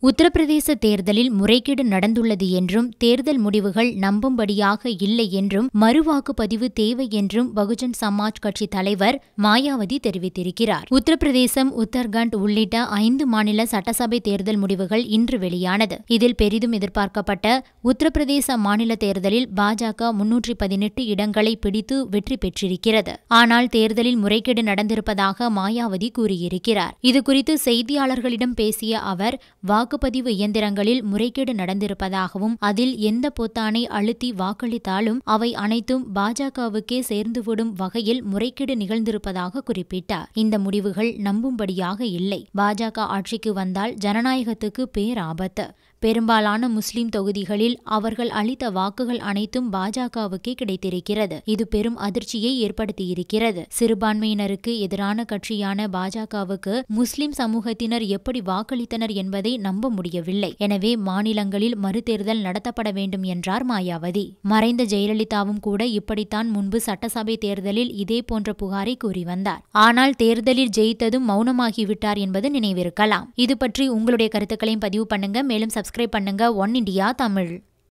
உத்தரப்பிரதேச தேர்தலில் முறைகேடு நடந்துள்ளது என்றும் தேர்தல் முடிவுகள் நம்பும்படியாக இல்லை என்றும் மறுவாக்குப்பதிவு தேவை என்றும் பகுஜன் சமாஜ் கட்சி தலைவர் மாயாவதி தெரிவித்திருக்கிறார் உத்தரப்பிரதேசம் உத்தரகண்ட் உள்ளிட்ட ஐந்து மாநில சட்டசபை தேர்தல் முடிவுகள் இன்று வெளியானது இதில் பெரிதும் எதிர்பார்க்கப்பட்ட உத்தரப்பிரதேச மாநில தேர்தலில் பாஜக முன்னூற்றி பதினெட்டு இடங்களை பிடித்து வெற்றி பெற்றிருக்கிறது ஆனால் தேர்தலில் முறைகேடு நடந்திருப்பதாக மாயாவதி கூறியிருக்கிறார் இதுகுறித்து செய்தியாளர்களிடம் பேசிய அவர் வாக்குப்பதிவு இயந்திரங்களில் முறைகேடு நடந்திருப்பதாகவும் அதில் எந்த பொத்தானை அழுத்தி வாக்களித்தாலும் அவை அனைத்தும் பாஜகவுக்கே சேர்ந்துவிடும் வகையில் முறைகேடு நிகழ்ந்திருப்பதாக குறிப்பிட்டார் இந்த முடிவுகள் நம்பும்படியாக இல்லை பாஜக ஆட்சிக்கு வந்தால் ஜனநாயகத்துக்கு பேராபத்து பெரும்பாலான முஸ்லிம் தொகுதிகளில் அவர்கள் அளித்த வாக்குகள் அனைத்தும் பாஜகவுக்கே கிடைத்திருக்கிறது இது பெரும் அதிர்ச்சியை ஏற்படுத்தியிருக்கிறது சிறுபான்மையினருக்கு எதிரான கட்சியான பாஜகவுக்கு முஸ்லிம் சமூகத்தினர் எப்படி வாக்களித்தனர் என்பதை நம்ப முடியவில்லை எனவே மாநிலங்களில் மறுதேர்தல் நடத்தப்பட வேண்டும் என்றார் மாயாவதி மறைந்த ஜெயலலிதாவும் கூட இப்படித்தான் முன்பு சட்டசபை தேர்தலில் இதே போன்ற புகாரை கூறி வந்தார் ஆனால் தேர்தலில் ஜெயித்ததும் மௌனமாகிவிட்டார் என்பது நினைவிருக்கலாம் இது பற்றி உங்களுடைய கருத்துக்களையும் பதிவு பண்ணுங்க மேலும் சப்ஸ்கிரைப் பண்ணுங்க ஒன் இண்டியா தமிழ்